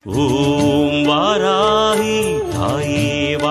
ஓம் வாராகி தாயே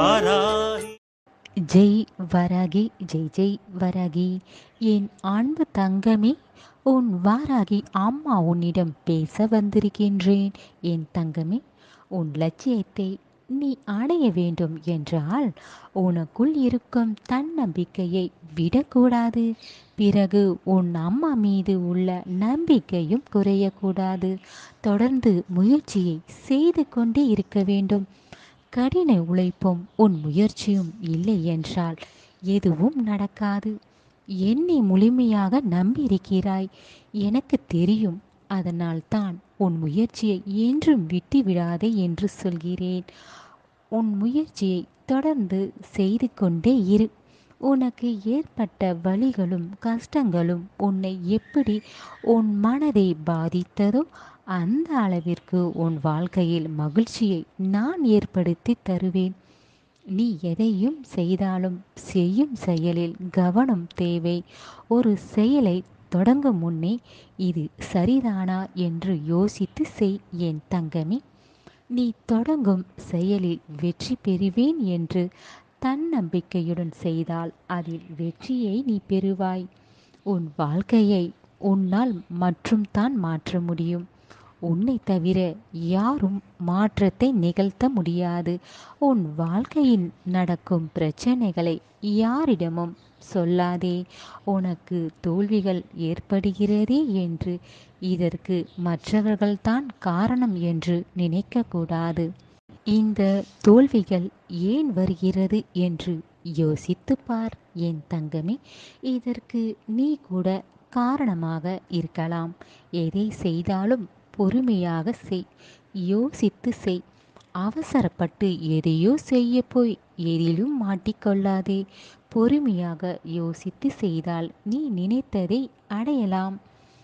வாராகி ஜெய் வராகி ஜெய் ஜெய் வராகி என் அன்பு தங்கமே உன் வாராகி அம்மா உன்னிடம் பேச வந்திருக்கின்றேன் என் தங்கமே உன் லட்சியத்தை நீ அடைய வேண்டும் என்றால் உனக்குள் இருக்கும் தன்னம்பிக்கையை விடக்கூடாது பிறகு உன் அம்மா மீது உள்ள நம்பிக்கையும் குறையக்கூடாது தொடர்ந்து முயற்சியை செய்து கொண்டே இருக்க வேண்டும் கடின உழைப்பும் உன் முயற்சியும் இல்லை என்றால் எதுவும் நடக்காது என்னை முழுமையாக நம்பியிருக்கிறாய் எனக்கு தெரியும் அதனால்தான் உன் முயற்சியை என்றும் விட்டு விடாதே என்று சொல்கிறேன் உன் முயற்சியை தொடர்ந்து செய்து கொண்டே இரு உனக்கு ஏற்பட்ட வழிகளும் கஷ்டங்களும் உன்னை எப்படி உன் மனதை பாதித்ததோ அந்த அளவிற்கு உன் வாழ்க்கையில் மகிழ்ச்சியை நான் ஏற்படுத்தி தருவேன் நீ எதையும் செய்தாலும் செய்யும் செயலில் கவனம் தேவை ஒரு செயலை தொடங்கும் முன்னே இது சரிதானா என்று யோசித்து செய் என் தங்கமே நீ தொடங்கும் செயலில் வெற்றி பெறுவேன் என்று தன்னம்பிக்கையுடன் செய்தால் அதில் வெற்றியை நீ பெறுவாய் உன் வாழ்க்கையை உன்னால் மற்றும் தான் மாற்ற முடியும் உன்னை தவிர யாரும் மாற்றத்தை நிகழ்த்த முடியாது உன் வாழ்க்கையில் நடக்கும் பிரச்சனைகளை யாரிடமும் சொல்லாதே உனக்கு தோல்விகள் ஏற்படுகிறதே என்று இதற்கு மற்றவர்கள்தான் காரணம் என்று நினைக்கக்கூடாது இந்த தோல்விகள் ஏன் வருகிறது என்று யோசித்து பார் என் தங்கமே இதற்கு நீ கூட காரணமாக இருக்கலாம் எதை செய்தாலும் பொறுமையாக செய் யோசித்து செய் அவசரப்பட்டு எதையோ செய்ய போய் எதிலும் மாட்டிக்கொள்ளாதே பொறுமையாக யோசித்து செய்தால் நீ நினைத்ததை அடையலாம்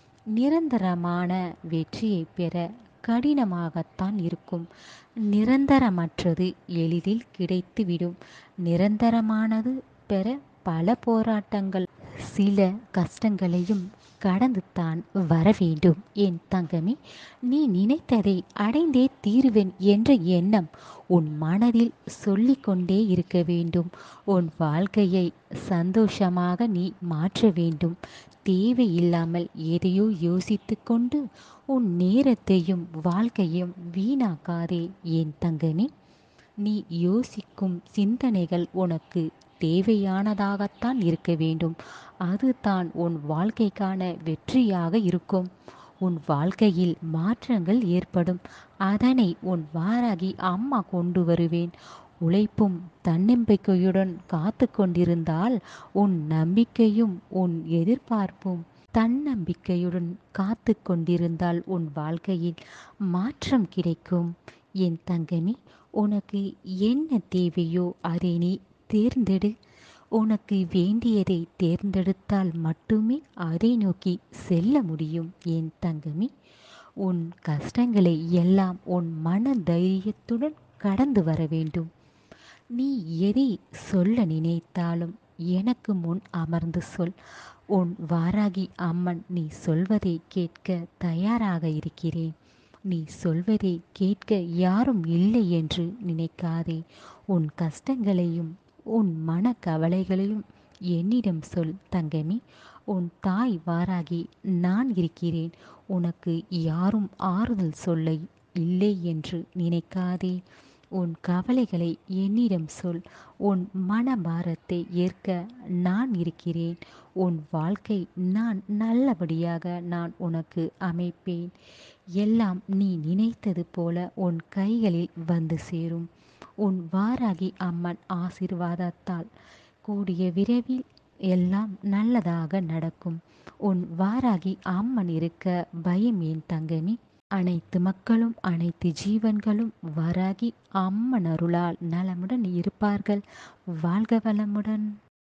நிரந்தரமான வெற்றியை பெற கடினமாகத்தான் இருக்கும் நிரந்தரமற்றது எளிதில் கிடைத்துவிடும் நிரந்தரமானது பெற பல போராட்டங்கள் சில கஷ்டங்களையும் கடந்து தான் வர வேண்டும் என் தங்கமே நீ நினைத்ததை அடைந்தே தீருவேன் என்ற எண்ணம் உன் மனதில் சொல்லிக்கொண்டே இருக்க வேண்டும் உன் வாழ்க்கையை சந்தோஷமாக நீ மாற்ற வேண்டும் தேவையில்லாமல் எதையோ யோசித்து கொண்டு உன் நேரத்தையும் வாழ்க்கையும் வீணாக்காதே என் தங்கமே நீ யோசிக்கும் சிந்தனைகள் உனக்கு தேவையானதாகத்தான் இருக்க வேண்டும் அதுதான் உன் வாழ்க்கைக்கான வெற்றியாக இருக்கும் உன் வாழ்க்கையில் மாற்றங்கள் ஏற்படும் அதனை உன் வாராகி அம்மா கொண்டு வருவேன் உழைப்பும் தன்னம்பிக்கையுடன் காத்து கொண்டிருந்தால் உன் நம்பிக்கையும் உன் எதிர்பார்ப்பும் தன்னம்பிக்கையுடன் காத்து கொண்டிருந்தால் உன் வாழ்க்கையில் மாற்றம் கிடைக்கும் என் தங்கமே உனக்கு என்ன தேவையோ அதை நீ தேர்ந்தெடு உனக்கு வேண்டியதை தேர்ந்தெடுத்தால் மட்டுமே அதை நோக்கி செல்ல முடியும் என் தங்கமே உன் கஷ்டங்களை எல்லாம் உன் மன தைரியத்துடன் கடந்து வர வேண்டும் நீ எதை சொல்ல நினைத்தாலும் எனக்கு முன் அமர்ந்து சொல் உன் வாராகி அம்மன் நீ சொல்வதை கேட்க தயாராக இருக்கிறேன் நீ சொல்வதை கேட்க யாரும் இல்லை என்று நினைக்காதே உன் கஷ்டங்களையும் உன் மன கவலைகளையும் என்னிடம் சொல் தங்கமே உன் தாய் வாராகி நான் இருக்கிறேன் உனக்கு யாரும் ஆறுதல் சொல்ல இல்லை என்று நினைக்காதே உன் கவலைகளை என்னிடம் சொல் உன் மனபாரத்தை ஏற்க நான் இருக்கிறேன் உன் வாழ்க்கை நான் நல்லபடியாக நான் உனக்கு அமைப்பேன் எல்லாம் நீ நினைத்தது போல உன் கைகளில் வந்து சேரும் உன் வாராகி அம்மன் ஆசிர்வாதத்தால் கூடிய விரைவில் எல்லாம் நல்லதாக நடக்கும் உன் வாராகி அம்மன் இருக்க பயம் ஏன் தங்கமே அனைத்து மக்களும் அனைத்து ஜீவன்களும் வராகி அம்மன் அருளால் நலமுடன் இருப்பார்கள் வாழ்க வளமுடன்